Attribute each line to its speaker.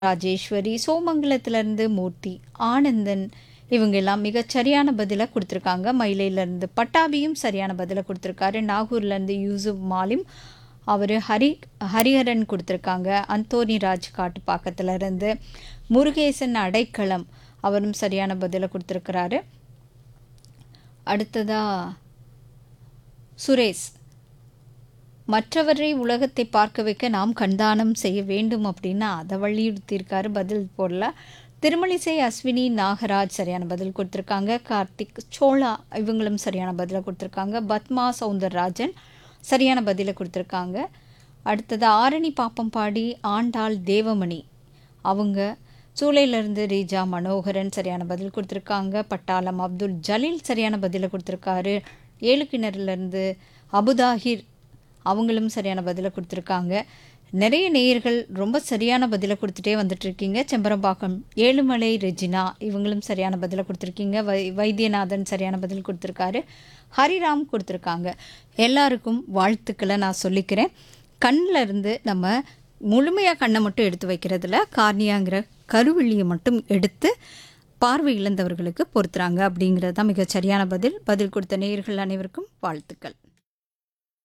Speaker 1: ராஜேஸ்வரி சோமங்கலத்திலேருந்து மூர்த்தி ஆனந்தன் இவங்க எல்லாம் மிகச் சரியான பதிலை கொடுத்துருக்காங்க மயிலையிலேருந்து பட்டாபியும் சரியான பதிலை கொடுத்துருக்காரு நாகூர்லேருந்து யூசுப் மாலிம் அவர் ஹரி ஹரிஹரன் கொடுத்துருக்காங்க அந்தோனி ராஜ் காட்டுப்பாக்கத்துலேருந்து முருகேசன் அடைக்கலம் அவரும் சரியான பதிலை கொடுத்துருக்கிறாரு அடுத்ததா சுரேஷ் மற்றவரை உலகத்தை பார்க்க வைக்க நாம் கண்தானம் செய்ய வேண்டும் அப்படின்னு அதை வலியுறுத்தியிருக்காரு பதில் போடல திருமலிசை அஸ்வினி நாகராஜ் சரியான பதில் கொடுத்துருக்காங்க கார்த்திக் சோழா இவங்களும் சரியான பதிலை கொடுத்துருக்காங்க பத்மா சவுந்தரராஜன் சரியான பதிலை கொடுத்துருக்காங்க அடுத்தது ஆரணி பாப்பம்பாடி ஆண்டாள் தேவமணி அவங்க சூளையிலேருந்து ரீஜா மனோகரன் சரியான பதில் கொடுத்துருக்காங்க பட்டாளம் அப்துல் ஜலீல் சரியான பதிலை கொடுத்துருக்காரு ஏழு கிணறுலேருந்து அபுதாஹிர் அவங்களும் சரியான பதிலை கொடுத்துருக்காங்க நிறைய நேயர்கள் ரொம்ப சரியான பதிலை கொடுத்துட்டே வந்துட்டுருக்கீங்க செம்பரம்பாக்கம் ஏழுமலை ரெஜினா இவங்களும் சரியான பதிலை கொடுத்துருக்கீங்க வை வைத்தியநாதன் சரியான பதில் கொடுத்துருக்காரு ஹரிராம் கொடுத்துருக்காங்க எல்லாருக்கும் வாழ்த்துக்களை நான் சொல்லிக்கிறேன் கண்ணில் இருந்து நம்ம முழுமையாக கண்ணை மட்டும் எடுத்து வைக்கிறதுல கார்னியாங்கிற கருவிழியை மட்டும் எடுத்து பார்வை இழந்தவர்களுக்கு பொறுத்துறாங்க அப்படிங்கிறது தான் மிகச் சரியான பதில் பதில் கொடுத்த நேயர்கள் அனைவருக்கும் வாழ்த்துக்கள்